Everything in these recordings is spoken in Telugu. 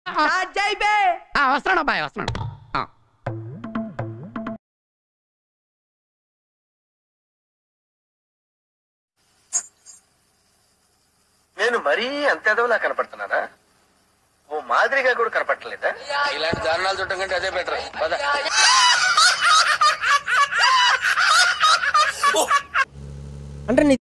ఆ, వస్తున్నాడు అబ్బాయి వస్తున్నాడు ఆ. నేను మరీ అంత ఎదవలా కనపడుతున్నానా ఓ మాదిరిగా కూడా కనపడలేదా ఇలాంటి దారుణాలు చూడటం కంటే అదే బెటర్ పద అంటే నీ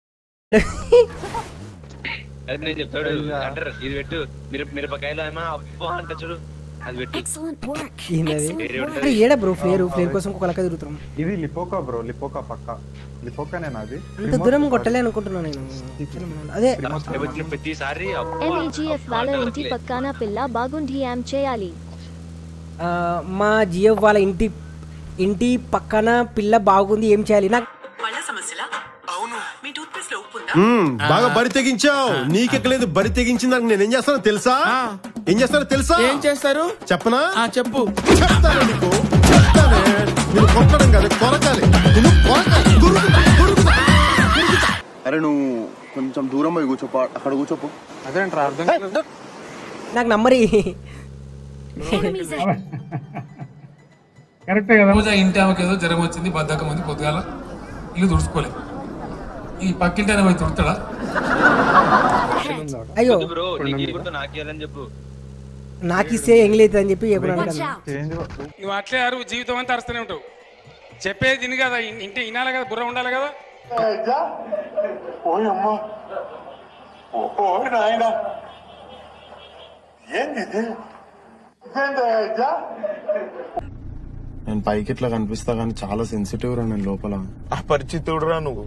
అది నేను చెప్తాడు అంటారు ఇది పెట్టు మిరప మిరపకాయలు ఏమో అబ్బా అంట చూడు అది పెట్టు ఏందది? వేరే ఉంటది. అరే ఏడా బ్రో ఫ్లేర్ ఫ్లేర్ కోసం ఒక లక్క తిరుగుతున్నాం ఇది లిపోకా బ్రో లిపోకా పక్క లిపోకానేనా అది అంత దూరం కొట్టలే అనుకుంటున్నా నేను అదే వచ్చిన ప్రతిసారి అబ్బా ఎంఈజీఎఫ్ వాళ్ళ ఇంటి పక్కన పిల్ల బాగుండి యామ్ చేయాలి ఆ, మా జిఎఫ్ వాళ్ళ ఇంటి ఇంటి పక్కన పిల్ల బాగుంది ఏం చేయాలి నాకు పళ్ళ సమస్యలా అవును మీ టూత్ పేస్ట్ లో ఉప్పు ఉందా మ్మ్, బాగా బరి తెగించావు నీకెక్కలేదు బరి తెగించిందాక నేను ఏం చేస్తానో తెలుసా ఏం చేస్తానో తెలుసా ఏం చేస్తారు చెప్పనా ఆ చెప్పు చెప్తాను నీకు చెప్తానే నువ్వు కొట్టడం కాదు కొరకాలి నువ్వు కొరకాలి దురుకుతా, దురుకుతా. అరే నువ్వు కొంచెం దూరం పోయి కూర్చోపో అక్కడ కూర్చోపో అదేంట్రా అర్థం కాలేదు నాకు నంబరి కరెక్టే కదా రోజా ఇంటి ఆమెకి ఏదో జ్వరం వచ్చింది బద్దకం ఉంది పొద్దుగాల ఇల్లు తుడుచుకోలేదు ఈ పక్కింటి ఆయన పోయి తుడతాడా అయ్యో బ్రో నీకు కూడా నాకు ఇవ్వాలని చెప్పు నాకు ఇస్తే ఎంగిలేదు అని చెప్పి ఎప్పుడు అంటాను చేంజ్ నువ్వు అట్లే అరువు జీవితం అంతా అరుస్తూనే ఉంటావు చెప్పేది తిని కదా ఇన్- ఇంటి వినాలి కదా బుర్ర ఉండాలి కదా నేను పైకి ఇట్లా కనిపిస్తా కానీ చాలా సెన్సిటివ్ రా నేను లోపల అపరిచితుడు రా నువ్వు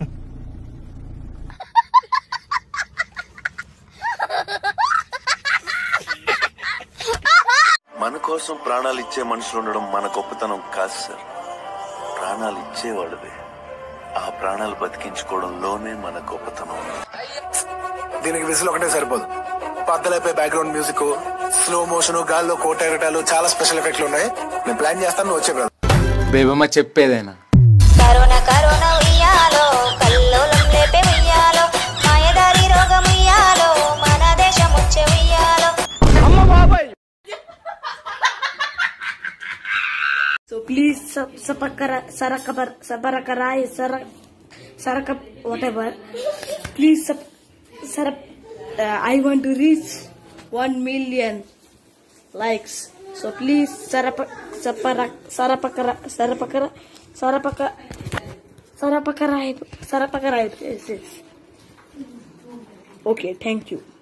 మన కోసం ప్రాణాలు ఇచ్చే మనుషులు ఉండడం మన గొప్పతనం కాదు సార్ ప్రాణాలు ఇచ్చేవాళ్ళవే ఆ ప్రాణాలు బతికించుకోవడంలోనే మన గొప్పతనం ఉంది. దీనికి విసులు ఒకటే సరిపోదు పద్దలైపోయి బ్యాక్గ్రౌండ్ మ్యూజిక్ స్లో మోషన్ గాల్లో కోటెరటాలు చాలా స్పెషల్ ఎఫెక్ట్లు ఉన్నాయి నేను ప్లాన్ చేస్తాను నువ్వు వచ్చే brother. బేబమ్మ చెప్పేదేనా కరోనా కరోనా ఉయ్యాలో కల్లోలం లేపే ఉయ్యాలో మాయదారి రోగం ఉయ్యాలో మన దేశం వచ్చే ఉయ్యాలో సో ప్లీజ్ సపకర సరకబర్ సబరకరాయ్ సర సరక వాట్ ఎవర్ ప్లీజ్ సప్ సర I want to reach one million likes so please సరప సపర సరపకర సరపకర సరపక సరపకరాయ్ సరపకరాయ్ ఓకే థ్యాంక్ యూ